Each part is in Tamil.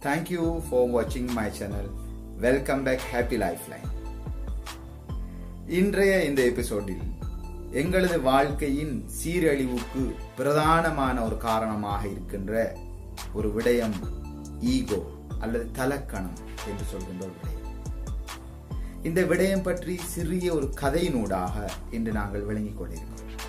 Thank you for watching my channel. Welcome back Happy Lifeline. இன்றைய இந்த எபிசோடில் எங்களது வாழ்க்கையின் சீரழிவுக்கு பிரதானமான ஒரு காரணமாக இருக்கின்ற ஒரு விடயம் ஈகோ அல்லது தலக்கணம் என்று சொல்கின்ற ஒரு விடயம் இந்த விடயம் பற்றி சிறிய ஒரு கதையினூடாக இன்று நாங்கள் விளங்கிக் கொண்டிருக்கிறோம்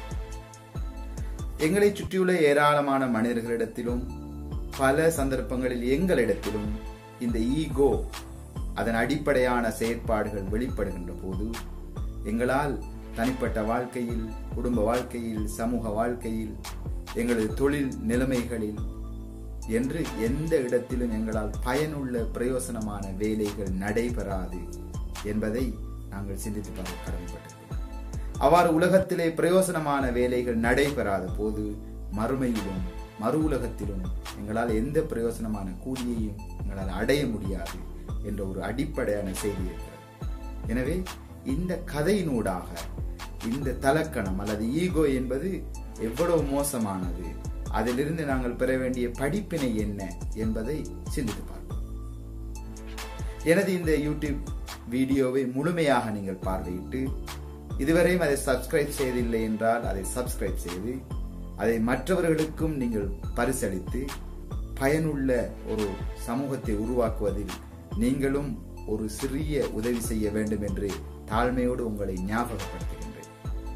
எங்களை சுற்றியுள்ள ஏராளமான மனிதர்களிடத்திலும் பல சந்தர்ப்பங்களில் எங்களிடத்திலும் இந்த ஈகோ அதன் அடிப்படையான செயற்பாடுகள் வெளிப்படுகின்ற போது எங்களால் தனிப்பட்ட வாழ்க்கையில் குடும்ப வாழ்க்கையில் சமூக வாழ்க்கையில் எங்களது தொழில் நிலைமைகளில் என்று எந்த இடத்திலும் எங்களால் பயனுள்ள பிரயோசனமான வேலைகள் நடைபெறாது என்பதை நாங்கள் சிந்தித்து பார்க்க கடமைப்பட்டிருக்கிறோம் அவ்வாறு உலகத்திலே பிரயோசனமான வேலைகள் நடைபெறாத போது மறுமையிலும் மறு உலகத்திலும் எங்களால் எந்த பிரயோசனமான கூலியையும் எங்களால் அடைய முடியாது என்ற ஒரு அடிப்படையான செய்தி இருக்கிறது எனவே இந்த கதையினூடாக இந்த தலக்கணம் அல்லது ஈகோ என்பது எவ்வளவு மோசமானது அதிலிருந்து நாங்கள் பெற வேண்டிய படிப்பினை என்ன என்பதை சிந்தித்து பார்ப்போம் எனது இந்த யூடியூப் வீடியோவை முழுமையாக நீங்கள் பார்வையிட்டு இதுவரையும் அதை சப்ஸ்கிரைப் செய்தில்லை என்றால் அதை சப்ஸ்கிரைப் செய்து அதை மற்றவர்களுக்கும் நீங்கள் பரிசளித்து பயனுள்ள ஒரு சமூகத்தை உருவாக்குவதில் நீங்களும் ஒரு சிறிய உதவி செய்ய வேண்டும் என்று தாழ்மையோடு உங்களை ஞாபகப்படுத்துகின்றேன்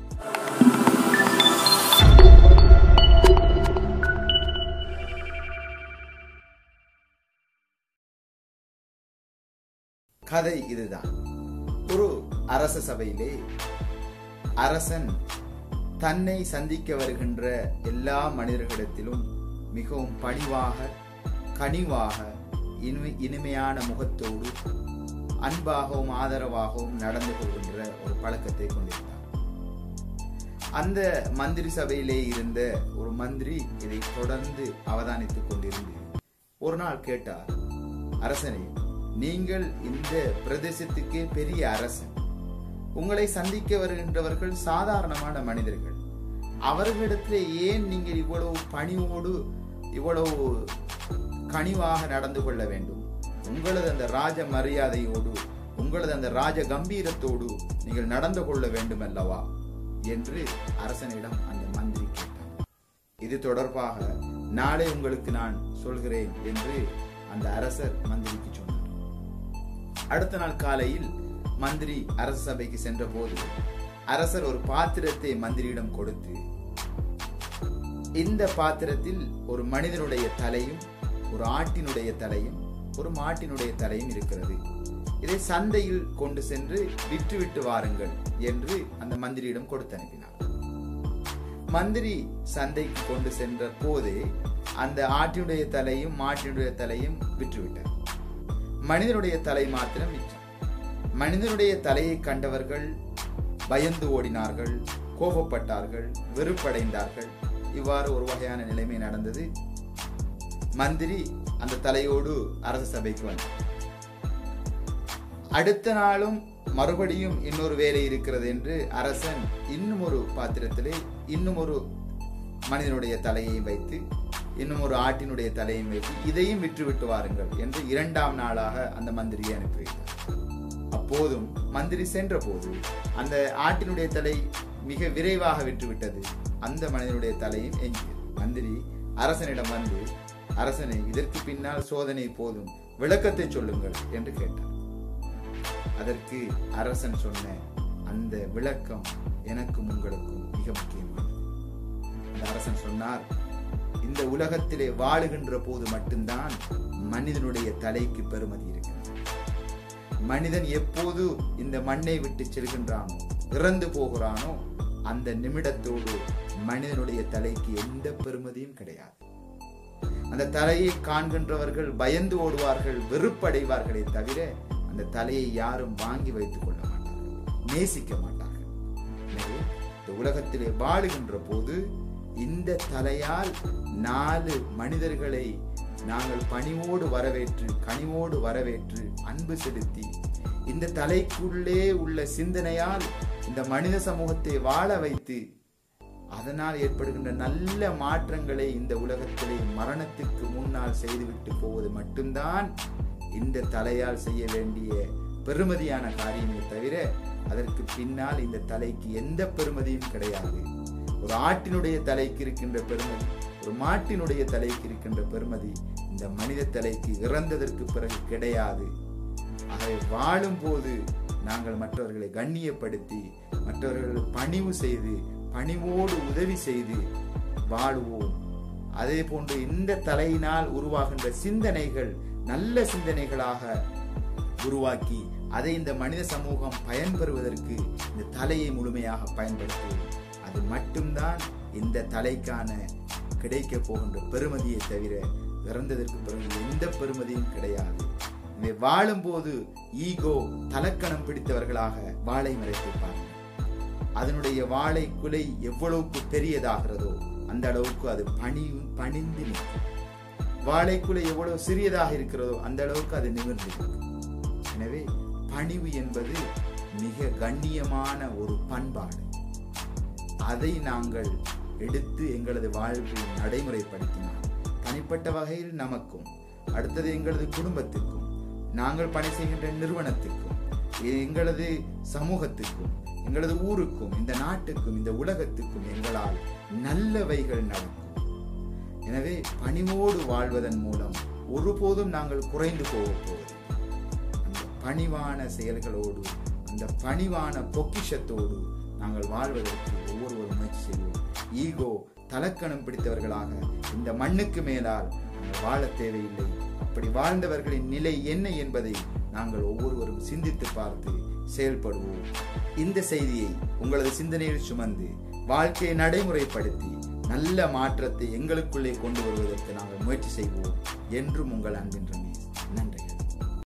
கதை இதுதான் ஒரு அரச சபையிலே அரசன் தன்னை சந்திக்க வருகின்ற எல்லா மனிதர்களிடத்திலும் மிகவும் பணிவாக கனிவாக இனிமை இனிமையான முகத்தோடு அன்பாகவும் ஆதரவாகவும் நடந்து கொள்கின்ற ஒரு பழக்கத்தை கொண்டிருந்தார் அந்த மந்திரி சபையிலே இருந்த ஒரு மந்திரி இதை தொடர்ந்து அவதானித்துக் கொண்டிருந்து ஒரு நாள் கேட்டார் அரசனே நீங்கள் இந்த பிரதேசத்துக்கே பெரிய அரசன் உங்களை சந்திக்க வருகின்றவர்கள் சாதாரணமான மனிதர்கள் அவர்களிடத்திலே ஏன் நீங்கள் இவ்வளவு பணிவோடு இவ்வளவு கனிவாக நடந்து கொள்ள வேண்டும் உங்களது அந்த ராஜ மரியாதையோடு உங்களது அந்த ராஜ கம்பீரத்தோடு நீங்கள் நடந்து கொள்ள வேண்டும் அல்லவா என்று அரசனிடம் அந்த மந்திரி கேட்டார் இது தொடர்பாக நாளை உங்களுக்கு நான் சொல்கிறேன் என்று அந்த அரசர் மந்திரிக்கு சொன்னார் அடுத்த நாள் காலையில் மந்திரி அரச சபைக்கு சென்ற போது அரசர் ஒரு பாத்திரத்தை மந்திரியிடம் கொடுத்து இந்த பாத்திரத்தில் ஒரு மனிதனுடைய தலையும் ஒரு ஆட்டினுடைய தலையும் ஒரு மாட்டினுடைய தலையும் இருக்கிறது இதை சந்தையில் கொண்டு சென்று விற்றுவிட்டு வாருங்கள் என்று அந்த மந்திரியிடம் கொடுத்து அனுப்பினார் மந்திரி சந்தைக்கு கொண்டு சென்ற போதே அந்த ஆட்டினுடைய தலையும் மாட்டினுடைய தலையும் விற்றுவிட்டார் மனிதனுடைய தலை மாத்திரம் மிச்சம் மனிதனுடைய தலையை கண்டவர்கள் பயந்து ஓடினார்கள் கோபப்பட்டார்கள் வெறுப்படைந்தார்கள் இவ்வாறு ஒரு வகையான நிலைமை நடந்தது மந்திரி அந்த தலையோடு அரச சபைக்கு வந்தார் அடுத்த நாளும் மறுபடியும் இன்னொரு வேலை இருக்கிறது என்று அரசன் இன்னும் ஒரு பாத்திரத்திலே இன்னும் ஒரு மனிதனுடைய தலையை வைத்து இன்னும் ஒரு ஆட்டினுடைய தலையும் வைத்து இதையும் விற்றுவிட்டு வாருங்கள் என்று இரண்டாம் நாளாக அந்த மந்திரியை அனுப்பி வைத்தார் அப்போதும் மந்திரி சென்ற போது அந்த ஆட்டினுடைய தலை மிக விரைவாக விற்றுவிட்டது அந்த மனிதனுடைய தலையும் எங்கியது மந்திரி அரசனிடம் வந்து அரசனை இதற்கு பின்னால் சோதனை போதும் விளக்கத்தை சொல்லுங்கள் என்று கேட்டார் அதற்கு அரசன் சொன்ன அந்த விளக்கம் எனக்கும் உங்களுக்கும் மிக முக்கியமானது அந்த அரசன் சொன்னார் இந்த உலகத்திலே வாழுகின்ற போது மட்டும்தான் மனிதனுடைய தலைக்கு பெருமதி இருக்கிறது மனிதன் எப்போது இந்த மண்ணை விட்டு செல்கின்றானோ இறந்து போகிறானோ அந்த நிமிடத்தோடு மனிதனுடைய தலைக்கு எந்த பெருமதியும் கிடையாது அந்த தலையை காண்கின்றவர்கள் பயந்து ஓடுவார்கள் வெறுப்படைவார்களே தவிர அந்த தலையை யாரும் வாங்கி வைத்துக் கொள்ள மாட்டார்கள் நேசிக்க மாட்டார்கள் எனவே இந்த உலகத்திலே வாழுகின்ற போது இந்த தலையால் நாலு மனிதர்களை நாங்கள் பணிவோடு வரவேற்று கனிவோடு வரவேற்று அன்பு செலுத்தி இந்த தலைக்குள்ளே உள்ள சிந்தனையால் இந்த மனித சமூகத்தை வாழ வைத்து அதனால் ஏற்படுகின்ற நல்ல மாற்றங்களை இந்த உலகத்திலே மரணத்துக்கு முன்னால் செய்துவிட்டு போவது மட்டும்தான் இந்த தலையால் செய்ய வேண்டிய பெருமதியான காரியமே தவிர அதற்கு பின்னால் இந்த தலைக்கு எந்த பெருமதியும் கிடையாது ஒரு ஆட்டினுடைய தலைக்கு இருக்கின்ற பெருமதி ஒரு மாட்டினுடைய தலைக்கு இருக்கின்ற பெருமதி இந்த மனித தலைக்கு இறந்ததற்கு பிறகு கிடையாது ஆகவே வாழும் போது நாங்கள் மற்றவர்களை கண்ணியப்படுத்தி மற்றவர்கள் பணிவு செய்து பணிவோடு உதவி செய்து வாழுவோம் அதே போன்று இந்த தலையினால் உருவாகின்ற சிந்தனைகள் நல்ல சிந்தனைகளாக உருவாக்கி அதை இந்த மனித சமூகம் பயன்பெறுவதற்கு இந்த தலையை முழுமையாக பயன்படுத்துவோம் அது மட்டும்தான் இந்த தலைக்கான கிடைக்க போகின்ற பெருமதியை தவிர இறந்ததற்கு பிறகு எந்த பெருமதியும் கிடையாது இவை வாழும்போது ஈகோ தலக்கணம் பிடித்தவர்களாக வாழை மறைத்திருப்பார்கள் அதனுடைய வாழை குலை எவ்வளவுக்கு பெரியதாகிறதோ அந்த அளவுக்கு அது பணி பணிந்து நிற்கும் வாழைக்குலை எவ்வளவு சிறியதாக இருக்கிறதோ அந்த அளவுக்கு அது நிமிர்ந்து நிற்கும் எனவே பணிவு என்பது மிக கண்ணியமான ஒரு பண்பாடு அதை நாங்கள் எடுத்து எங்களது வாழ்வில் நடைமுறைப்படுத்தினால் தனிப்பட்ட வகையில் நமக்கும் அடுத்தது எங்களது குடும்பத்துக்கும் நாங்கள் பணி செய்கின்ற நிறுவனத்துக்கும் எங்களது சமூகத்துக்கும் எங்களது ஊருக்கும் இந்த நாட்டுக்கும் இந்த உலகத்துக்கும் எங்களால் நல்லவைகள் நடக்கும் எனவே பணிவோடு வாழ்வதன் மூலம் ஒருபோதும் நாங்கள் குறைந்து போக போவதில்லை அந்த பணிவான செயல்களோடு அந்த பணிவான பொக்கிஷத்தோடு நாங்கள் வாழ்வதற்கு ஒவ்வொருவரும் முயற்சி செய்வோம் ஈகோ தலக்கணம் பிடித்தவர்களாக இந்த மண்ணுக்கு மேலால் நாங்கள் வாழ தேவையில்லை அப்படி வாழ்ந்தவர்களின் நிலை என்ன என்பதை நாங்கள் ஒவ்வொருவரும் சிந்தித்து பார்த்து செயல்படுவோம் இந்த செய்தியை உங்களது சிந்தனையில் சுமந்து வாழ்க்கையை நடைமுறைப்படுத்தி நல்ல மாற்றத்தை எங்களுக்குள்ளே கொண்டு வருவதற்கு நாங்கள் முயற்சி செய்வோம் என்றும் உங்கள் அன்பின் ரமேஷ்